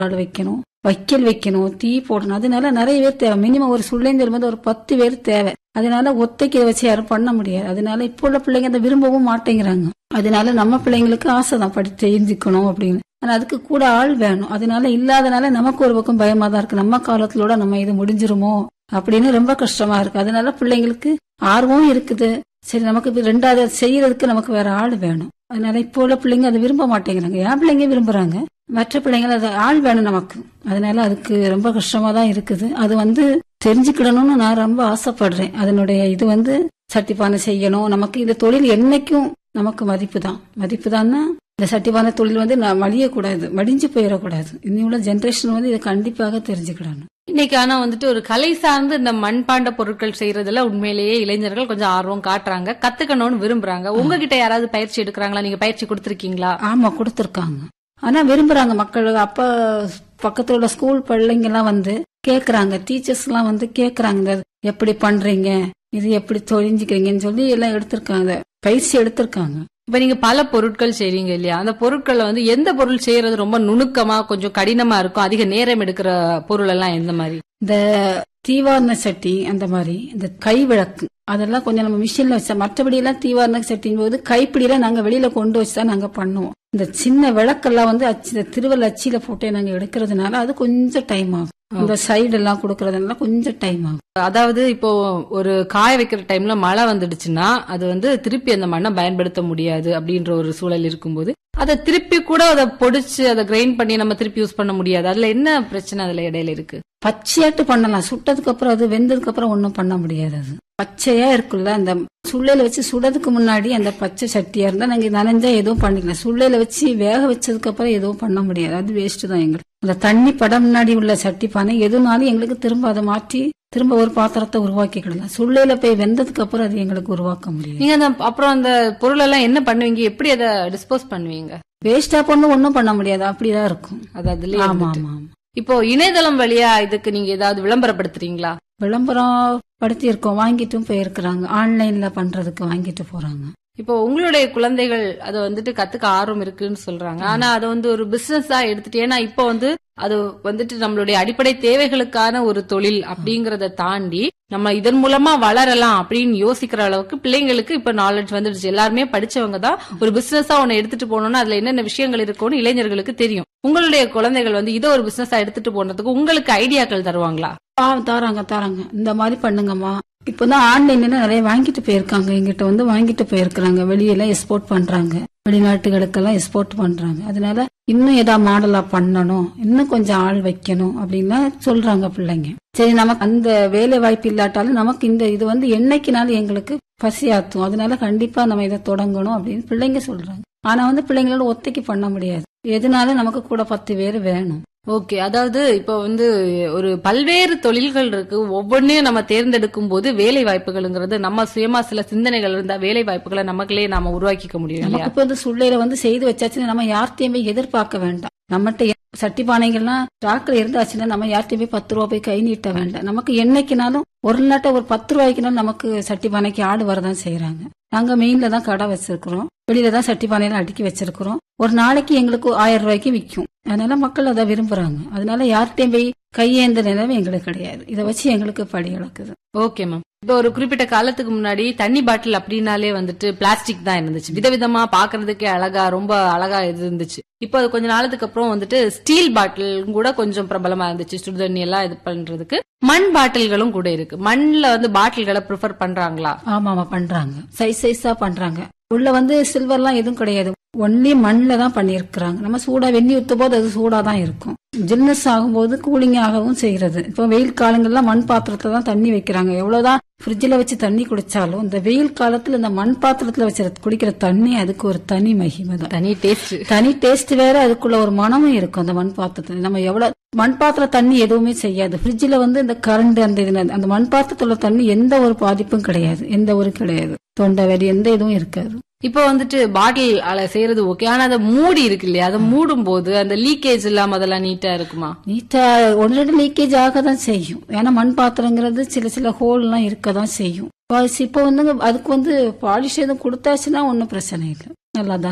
ஆள் வைக்கணும் வைக்கல் வைக்கணும் தீ போடணும் அதனால நிறைய பேர் தேவை மினிமம் ஒரு சுள்ளைந்தல் வந்து ஒரு பத்து பேர் தேவை அதனால ஒத்தைக்கு இதை வச்சு யாரும் பண்ண முடியாது அதனால இப்போ உள்ள பிள்ளைங்க அதை விரும்பவும் மாட்டேங்கிறாங்க அதனால நம்ம பிள்ளைங்களுக்கு ஆசை தான் படிச்சு தெரிஞ்சுக்கணும் அப்படின்னு ஆனா அதுக்கு கூட ஆள் வேணும் அதனால இல்லாதனால நமக்கு ஒரு பக்கம் பயமா தான் இருக்கு நம்ம காலத்திலோட நம்ம இது முடிஞ்சிருமோ அப்படின்னு ரொம்ப கஷ்டமா இருக்கு அதனால பிள்ளைங்களுக்கு ஆர்வம் இருக்குது சரி நமக்கு இப்ப ரெண்டாவது செய்யறதுக்கு நமக்கு வேற ஆள் வேணும் அதனால இப்போ உள்ள பிள்ளைங்க அதை விரும்ப மாட்டேங்கிறாங்க என் பிள்ளைங்க விரும்புறாங்க மற்ற பிள்ளைங்க அது ஆள் வேணும் நமக்கு அதனால அதுக்கு ரொம்ப கஷ்டமா தான் இருக்குது அது வந்து தெரிஞ்சுக்கிடணும்னு நான் ரொம்ப ஆசைப்படுறேன் அதனுடைய இது வந்து சட்டிப்பானை செய்யணும் நமக்கு இந்த தொழில் என்னைக்கும் நமக்கு மதிப்பு தான் மதிப்பு தான்னா இந்த சட்டிப்பானை தொழில் வந்து நான் மடியக்கூடாது மடிஞ்சு போயிடக்கூடாது இன்னும் உள்ள ஜென்ரேஷன் வந்து இதை கண்டிப்பாக தெரிஞ்சுக்கிடணும் இன்னைக்கு ஆனா வந்துட்டு ஒரு கலை சார்ந்து இந்த மண்பாண்ட பொருட்கள் செய்யறதுல உண்மையிலேயே இளைஞர்கள் கொஞ்சம் ஆர்வம் காட்டுறாங்க கத்துக்கணும்னு விரும்புறாங்க உங்ககிட்ட யாராவது பயிற்சி எடுக்கிறாங்களா நீங்க பயிற்சி கொடுத்திருக்கீங்களா ஆமா கொடுத்துருக்காங்க ஆனா விரும்புறாங்க மக்கள் அப்ப பக்கத்துல உள்ள ஸ்கூல் பிள்ளைங்க எல்லாம் வந்து கேக்குறாங்க டீச்சர்ஸ் எல்லாம் வந்து கேக்குறாங்க இந்த எப்படி பண்றீங்க இது எப்படி தொழிஞ்சுக்கிறீங்கன்னு சொல்லி எல்லாம் எடுத்திருக்காங்க பயிற்சி எடுத்திருக்காங்க இப்ப நீங்க பல பொருட்கள் செய்றீங்க இல்லையா அந்த பொருட்கள்ல வந்து எந்த பொருள் செய்யறது ரொம்ப நுணுக்கமா கொஞ்சம் கடினமா இருக்கும் அதிக நேரம் எடுக்கிற பொருள் எல்லாம் எந்த மாதிரி இந்த தீவாரண சட்டி அந்த மாதிரி இந்த கை விளக்கு அதெல்லாம் கொஞ்சம் நம்ம மிஷின்ல வச்சா மற்றபடி எல்லாம் தீவாரண சட்டின் போது கைப்பிடியில நாங்க வெளியில கொண்டு வச்சு தான் நாங்க பண்ணுவோம் இந்த சின்ன விளக்கெல்லாம் வந்து அச்சு இந்த திருவள்ள அச்சியில போட்டு நாங்க எடுக்கிறதுனால அது கொஞ்சம் டைம் ஆகும் இந்த சைடு எல்லாம் கொடுக்கறதுனால கொஞ்சம் டைம் ஆகும் அதாவது இப்போ ஒரு காய வைக்கிற டைம்ல மழை வந்துடுச்சுன்னா அது வந்து திருப்பி அந்த மண்ணை பயன்படுத்த முடியாது அப்படின்ற ஒரு சூழல் இருக்கும்போது அதை திருப்பி கூட அதை பொடிச்சு அதை கிரைண்ட் பண்ணி நம்ம திருப்பி யூஸ் பண்ண முடியாது அதுல என்ன பிரச்சனை அதுல இடையில இருக்கு பச்சையாட்டு பண்ணலாம் சுட்டதுக்கு அப்புறம் அது வெந்ததுக்கு அப்புறம் ஒன்றும் பண்ண முடியாது அது பச்சையா இருக்குல்ல அந்த சுள்ளையில வச்சு சுடதுக்கு முன்னாடி அந்த பச்சை சட்டியா இருந்தா நாங்க நனைஞ்சா எதுவும் பண்ணிக்கலாம் சுள்ளையில வச்சு வேக வச்சதுக்கு அப்புறம் எதுவும் பண்ண முடியாது அது வேஸ்ட் தான் எங்களுக்கு அந்த தண்ணி படம் முன்னாடி உள்ள சட்டி பானை எதுனாலும் எங்களுக்கு திரும்ப அதை மாற்றி திரும்ப ஒரு பாத்திரத்தை உருவாக்கிக்கிடலாம் சுள்ளையில போய் வெந்ததுக்கு அப்புறம் அது எங்களுக்கு உருவாக்க முடியாது நீங்க அந்த அப்புறம் அந்த பொருள் எல்லாம் என்ன பண்ணுவீங்க எப்படி அதை டிஸ்போஸ் பண்ணுவீங்க வேஸ்டா பண்ண ஒன்றும் பண்ண முடியாது அப்படிதான் இருக்கும் அது அதுலயே ஆமா இருந்துட்டு. ஆமா ஆமா இப்போ இணையதளம் வழியா இதுக்கு நீங்க ஏதாவது விளம்பரப்படுத்துறீங்களா விளம்பரம் படுத்தி இருக்கோம் வாங்கிட்டும் போயிருக்கிறாங்க ஆன்லைன்ல பண்றதுக்கு வாங்கிட்டு போறாங்க இப்போ உங்களுடைய குழந்தைகள் அதை வந்துட்டு கத்துக்க ஆர்வம் இருக்குன்னு சொல்றாங்க ஆனா அதை வந்து ஒரு பிசினஸா எடுத்துட்டு ஏன்னா இப்போ வந்து அது வந்துட்டு நம்மளுடைய அடிப்படை தேவைகளுக்கான ஒரு தொழில் அப்படிங்கறத தாண்டி நம்ம இதன் மூலமா வளரலாம் அப்படின்னு யோசிக்கிற அளவுக்கு பிள்ளைங்களுக்கு இப்ப நாலேஜ் வந்துடுச்சு எல்லாருமே படிச்சவங்க தான் ஒரு பிசினஸா ஒன்னு எடுத்துட்டு போனோம்னா அதுல என்னென்ன விஷயங்கள் இருக்கும்னு இளைஞர்களுக்கு தெரியும் உங்களுடைய குழந்தைகள் வந்து இதை ஒரு பிசினஸா எடுத்துட்டு போனதுக்கு உங்களுக்கு ஐடியாக்கள் தருவாங்களா ஆ தராங்க தராங்க இந்த மாதிரி பண்ணுங்கம்மா இப்பதான் ஆன்லைன்ல நிறைய வாங்கிட்டு போயிருக்காங்க எங்கிட்ட வந்து வாங்கிட்டு போயிருக்கிறாங்க வெளியெல்லாம் எக்ஸ்போர்ட் பண்றாங்க வெளிநாட்டுகளுக்கெல்லாம் எக்ஸ்போர்ட் பண்றாங்க அதனால இன்னும் ஏதாவது மாடலா பண்ணணும் இன்னும் கொஞ்சம் ஆள் வைக்கணும் அப்படின்னா சொல்றாங்க பிள்ளைங்க சரி நமக்கு அந்த வேலை வாய்ப்பு இல்லாட்டாலும் நமக்கு இந்த இது வந்து என்னைக்குனாலும் எங்களுக்கு பசியாத்தும் அதனால கண்டிப்பா நம்ம இதை தொடங்கணும் அப்படின்னு பிள்ளைங்க சொல்றாங்க ஆனா வந்து பிள்ளைங்களோட ஒத்தைக்கு பண்ண முடியாது எதனால நமக்கு கூட பத்து பேர் வேணும் ஓகே அதாவது இப்போ வந்து ஒரு பல்வேறு தொழில்கள் இருக்கு ஒவ்வொன்றையும் நம்ம தேர்ந்தெடுக்கும் போது வேலை வாய்ப்புகள்ங்கிறது நம்ம சுயமா சில சிந்தனைகள் இருந்தா வேலை வாய்ப்புகளை நமக்குள்ளே நாம உருவாக்கிக்க முடியும் இல்லையா நமக்கு இப்ப வந்து சுள்ளையில வந்து செய்து வச்சாச்சுன்னா நம்ம யார்கிட்டயுமே எதிர்பார்க்க வேண்டாம் நம்மகிட்ட சட்டி பானைகள்லாம் ஸ்டாக்ல இருந்தாச்சுன்னா நம்ம யார்கிட்டயுமே பத்து ரூபா போய் கை நீட்ட வேண்டாம் நமக்கு என்னைக்குனாலும் ஒரு நாட்ட ஒரு பத்து ரூபாய்க்குனாலும் நமக்கு சட்டி பானைக்கு ஆடு வரதான் செய்யறாங்க நாங்க மெயின்ல தான் கடை வச்சிருக்கிறோம் வெளியில தான் சட்டி பானையில அடுக்கி வச்சிருக்கிறோம் ஒரு நாளைக்கு எங்களுக்கு ஆயிரம் ரூபாய்க்கு விற்கும் அதனால மக்கள் அதை விரும்புறாங்க அதனால யார்கிட்டயும் போய் கையேந்த நிலைமை எங்களுக்கு கிடையாது இதை வச்சு எங்களுக்கு படி அளக்குது ஓகே மேம் இப்போ ஒரு குறிப்பிட்ட காலத்துக்கு முன்னாடி தண்ணி பாட்டில் அப்படின்னாலே வந்துட்டு பிளாஸ்டிக் தான் இருந்துச்சு விதவிதமா பாக்குறதுக்கே அழகா ரொம்ப அழகா இது இருந்துச்சு இப்போ அது கொஞ்ச நாளத்துக்கு அப்புறம் வந்துட்டு ஸ்டீல் பாட்டில் கூட கொஞ்சம் பிரபலமா இருந்துச்சு சுடு தண்ணி எல்லாம் இது பண்றதுக்கு மண் பாட்டில்களும் கூட இருக்கு மண்ல வந்து பாட்டில்களை ப்ரிஃபர் பண்றாங்களா ஆமா ஆமா பண்றாங்க சைஸ் சைஸா பண்றாங்க உள்ள வந்து சில்வர்லாம் எதுவும் கிடையாது ஒன்லி மண்ல தான் பண்ணியிருக்கிறாங்க நம்ம சூடா வெந்நி ஊத்தும் போது அது சூடா தான் இருக்கும் ஜில்னஸ் ஆகும்போது கூலிங் ஆகவும் செய்யறது இப்போ வெயில் காலங்கள்ல மண் பாத்திரத்துல தான் தண்ணி வைக்கிறாங்க எவ்வளவுதான் ஃப்ரிட்ஜில் வச்சு தண்ணி குடிச்சாலும் இந்த வெயில் காலத்துல இந்த மண் பாத்திரத்துல வச்சு குடிக்கிற தண்ணி அதுக்கு ஒரு தனி மகிமை தான் தனி டேஸ்ட் தனி டேஸ்ட் வேற அதுக்குள்ள ஒரு மனமும் இருக்கும் அந்த மண் பாத்திரத்துல நம்ம எவ்வளவு மண் பாத்திர தண்ணி எதுவுமே செய்யாது ஃப்ரிட்ஜில் வந்து இந்த கரண்ட் அந்த இது அந்த மண் பாத்திரத்துல தண்ணி எந்த ஒரு பாதிப்பும் கிடையாது எந்த ஒரு கிடையாது தொண்டை வலி எந்த இதுவும் இருக்காது இப்போ வந்துட்டு பாட்டில் அல செய்யறது ஓகே ஆனா அதை மூடி இருக்கு இல்லையா அதை மூடும் போது அந்த லீக்கேஜ் இல்லாம அதெல்லாம் நீட்டா இருக்குமா நீட்டா ஒன்று ரெண்டு லீக்கேஜ் ஆக தான் செய்யும் ஏன்னா மண் பாத்திரங்கிறது சில சில ஹோல் எல்லாம் இருக்க தான் செய்யும் இப்போ வந்து அதுக்கு வந்து பாலிஷ் எதுவும் கொடுத்தாச்சுன்னா ஒன்றும் பிரச்சனை இல்லை நல்லா தான் இருக்கும்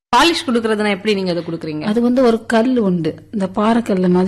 பாலிஷ் குடுக்கறதுனா எப்படி நீங்க அதை குடுக்குறீங்க அது வந்து ஒரு கல் உண்டு இந்த பாறைக்கல் மாதிரி